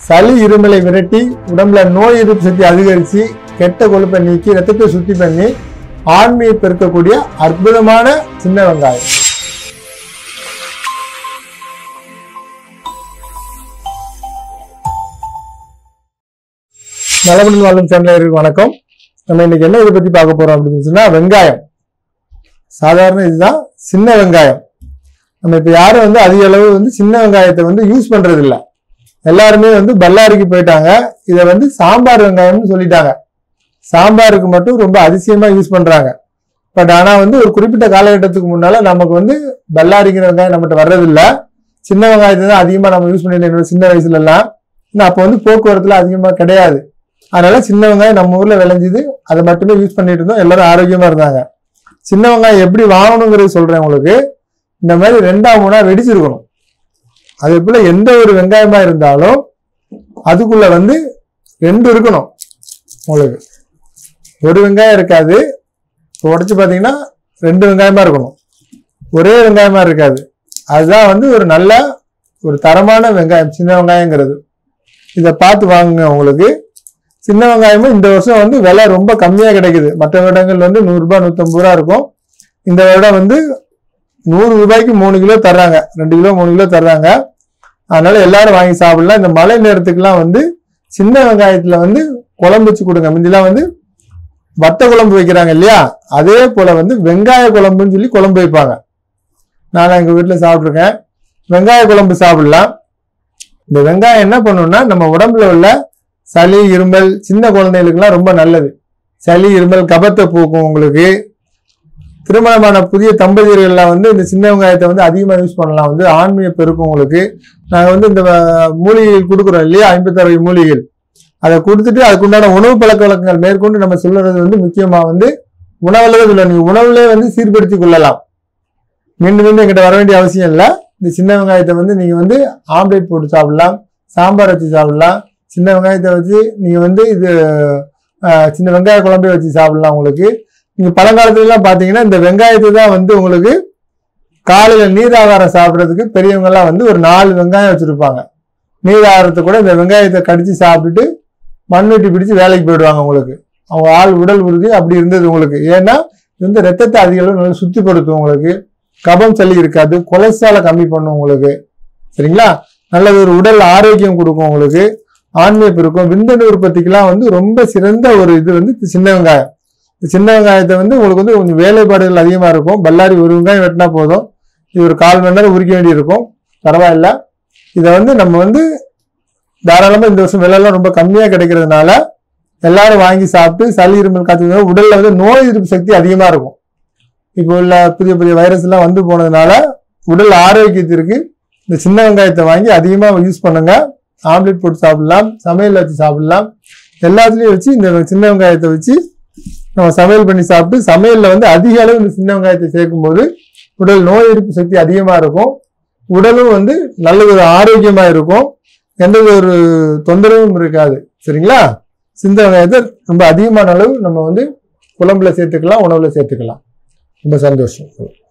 சளி இருமலை விரட்டி உடம்புல நோய் எதிர்ப்பு சக்தி அதிகரித்து கெட்ட கொழுப்பை நீக்கி ரத்தத்தை சுத்தி பண்ணி ஆண்மையை பெருக்கக்கூடிய அற்புதமான சின்ன வெங்காயம் நலமுடன் வாழும் சேனலருக்கு வணக்கம் நம்ம இன்னைக்கு என்ன இதை பத்தி பார்க்க போறோம் அப்படின்னு சொன்னா வெங்காயம் சாதாரண இதுதான் சின்ன வெங்காயம் நம்ம இப்ப யாரும் வந்து அதிக அளவு வந்து சின்ன வெங்காயத்தை வந்து யூஸ் பண்றது இல்ல எல்லாருமே வந்து பல்லாரிக்கு போயிட்டாங்க இதை வந்து சாம்பார் வெங்காயம்னு சொல்லிட்டாங்க சாம்பாருக்கு மட்டும் ரொம்ப அதிசயமா யூஸ் பண்றாங்க பட் ஆனா வந்து ஒரு குறிப்பிட்ட காலகட்டத்துக்கு முன்னால நமக்கு வந்து பல்லாரிங்கிற வெங்காயம் நம்மகிட்ட வர்றதில்ல சின்ன வெங்காயத்தை தான் அதிகமா நம்ம யூஸ் பண்ணிட்டு இருந்தோம் சின்ன வயசுல எல்லாம் ஏன்னா அப்போ வந்து போக்குவரத்துல அதிகமா கிடையாது அதனால சின்ன வெங்காயம் நம்ம ஊர்ல விளைஞ்சுது அதை மட்டுமே யூஸ் பண்ணிட்டு இருந்தோம் எல்லாரும் ஆரோக்கியமா இருந்தாங்க சின்ன வெங்காயம் எப்படி வாங்கணுங்கிறது சொல்றேன் உங்களுக்கு இந்த மாதிரி ரெண்டா மூணா வெடிச்சிருக்கணும் அதே போல எந்த ஒரு வெங்காயமா இருந்தாலும் அதுக்குள்ள வந்து ரெண்டு இருக்கணும் உங்களுக்கு ஒரு வெங்காயம் இருக்காது உடைச்சு பார்த்தீங்கன்னா ரெண்டு வெங்காயமா இருக்கணும் ஒரே வெங்காயமா இருக்காது அதுதான் வந்து ஒரு நல்ல ஒரு தரமான வெங்காயம் சின்ன வெங்காயங்கிறது இதை பார்த்து வாங்குங்க உங்களுக்கு சின்ன வெங்காயமும் இந்த வருஷம் வந்து விலை ரொம்ப கம்மியா கிடைக்குது மற்ற வருடங்கள் வந்து நூறு ரூபாய் நூத்தம்பது ரூபா இருக்கும் இந்த வருடம் வந்து நூறு ரூபாய்க்கு மூணு கிலோ தர்றாங்க ரெண்டு கிலோ மூணு கிலோ தர்றாங்க அதனால எல்லாரும் வாங்கி சாப்பிடலாம் இந்த மழை நேரத்துக்குலாம் வந்து சின்ன வெங்காயத்துல வந்து குழம்பு வச்சு கொடுங்க முந்திலாம் வந்து வத்த குழம்பு வைக்கிறாங்க இல்லையா அதே போல வந்து வெங்காய குழம்புன்னு சொல்லி குழம்பு வைப்பாங்க நான் எங்க வீட்டுல சாப்பிட்ருக்கேன் வெங்காய குழம்பு சாப்பிடலாம் இந்த வெங்காயம் என்ன பண்ணும்னா நம்ம உடம்புல உள்ள சளி இருமல் சின்ன குழந்தைகளுக்குலாம் ரொம்ப நல்லது சளி இருமல் கபத்தை போக்கும் உங்களுக்கு திருமணமான புதிய தம்பதியர்கள்லாம் வந்து இந்த சின்ன வெங்காயத்தை வந்து அதிகமாக யூஸ் பண்ணலாம் வந்து ஆண்மையை பெருக்கும் உங்களுக்கு நாங்கள் வந்து இந்த அஹ், மூலிகைகள் கொடுக்குறோம் இல்லையா ஐம்பத்தாறு மூலிகைகள் அதை கொடுத்துட்டு அதுக்குண்டான உணவு பழக்க வழக்கங்கள் மேற்கொண்டு நம்ம சொல்றது வந்து முக்கியமா வந்து உணவுல இல்லை நீங்க உணவுலே வந்து சீர்படுத்திக் கொள்ளலாம் மீண்டும் மீண்டும் எங்கிட்ட வர வேண்டிய அவசியம் இல்லை இந்த சின்ன வெங்காயத்தை வந்து நீங்க வந்து ஆம்லேட் போட்டு சாப்பிடலாம் சாம்பார் வச்சு சாப்பிடலாம் சின்ன வெங்காயத்தை வச்சு நீங்க வந்து இது அஹ், சின்ன வெங்காய குழம்பே வச்சு சாப்பிடலாம் உங்களுக்கு நீங்க பழங்காலத்துல எல்லாம் பாத்தீங்கன்னா இந்த வெங்காயத்தை தான் வந்து உங்களுக்கு காலையில நீர் ஆகாரம் சாப்பிட்றதுக்கு பெரியவங்க எல்லாம் வந்து ஒரு நாலு வெங்காயம் வச்சிருப்பாங்க நீர் ஆகாரத்தை கூட இந்த வெங்காயத்தை கடிச்சு சாப்பிட்டுட்டு மண்வெட்டி பிடிச்சு வேலைக்கு போயிடுவாங்க உங்களுக்கு அவங்க ஆள் உடல் உறுதி அப்படி இருந்தது உங்களுக்கு ஏன்னா இது வந்து ரத்தத்தை அதிக அளவு நல்லா சுத்திப்படுத்தும் உங்களுக்கு கபம் சளி இருக்காது கொலஸ்ட்ராலை கம்மி பண்ணும் உங்களுக்கு சரிங்களா நல்லது ஒரு உடல் ஆரோக்கியம் கொடுக்கும் உங்களுக்கு ஆண்மை பெருக்கும் விந்தணு உற்பத்திக்கெல்லாம் வந்து ரொம்ப சிறந்த ஒரு இது வந்து இந்த சின்ன வெங்காயம் இந்த சின்ன வெங்காயத்தை வந்து உங்களுக்கு வந்து கொஞ்சம் வேலைப்பாடுகள் அதிகமா இருக்கும் பல்லாரி ஒரு வெங்காயம் வெட்டினா போதும் இது ஒரு கால் மணி நேரம் உரிக்க வேண்டியிருக்கும் பரவாயில்ல இதை வந்து நம்ம வந்து தாராளமா இந்த வருஷம் விலையெல்லாம் ரொம்ப கம்மியா கிடைக்கிறதுனால எல்லாரும் வாங்கி சாப்பிட்டு சளி இருமல் காய்ச்சல் உடல்ல வந்து நோய் எதிர்ப்பு சக்தி அதிகமா இருக்கும் இப்போ உள்ள புதிய புதிய வைரஸ் எல்லாம் வந்து போனதுனால உடல் ஆரோக்கியத்திற்கு இந்த சின்ன வெங்காயத்தை வாங்கி அதிகமா யூஸ் பண்ணுங்க ஆம்லெட் போட்டு சாப்பிடலாம் சமையல் வச்சு சாப்பிடலாம் எல்லாத்துலயும் வச்சு இந்த சின்ன வெங்காயத்தை வச்சு நம்ம சமையல் பண்ணி சாப்பிட்டு சமையல்ல வந்து அதிக அளவு இந்த சின்ன வெங்காயத்தை சேர்க்கும் போது உடல் நோய் எதிர்ப்பு சக்தி அதிகமா இருக்கும் உடலும் வந்து நல்ல ஒரு ஆரோக்கியமா இருக்கும் எந்த ஒரு தொந்தரவும் இருக்காது சரிங்களா சிந்த வெங்காயத்தை ரொம்ப அதிகமான அளவு நம்ம வந்து குழம்புல சேர்த்துக்கலாம் உணவுல சேர்த்துக்கலாம் ரொம்ப சந்தோஷம்